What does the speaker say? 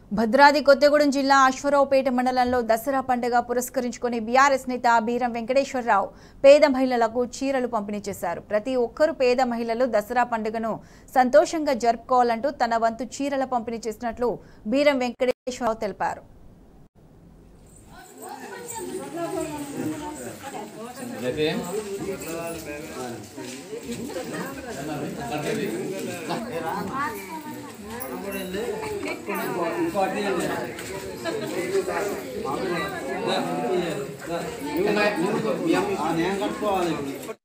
భద్రాద్రి కొత్తగూడెం జిల్లా అశ్వరావుపేట మండలంలో దసరా పండుగ పురస్కరించుకుని బీఆర్ఎస్ నేత బీరం వెంకటేశ్వరరావు పేద మహిళలకు చీరలు పంపిణీ చేశారు ప్రతి ఒక్కరూ పేద మహిళలు దసరా పండుగను సంతోషంగా జరుపుకోవాలంటూ తన వంతు చీరల పంపిణీ చేసినట్లు బీరం వెంకటేశ్వరరావు తెలిపారు నేను కట్టుకోవాలి ఇప్పుడు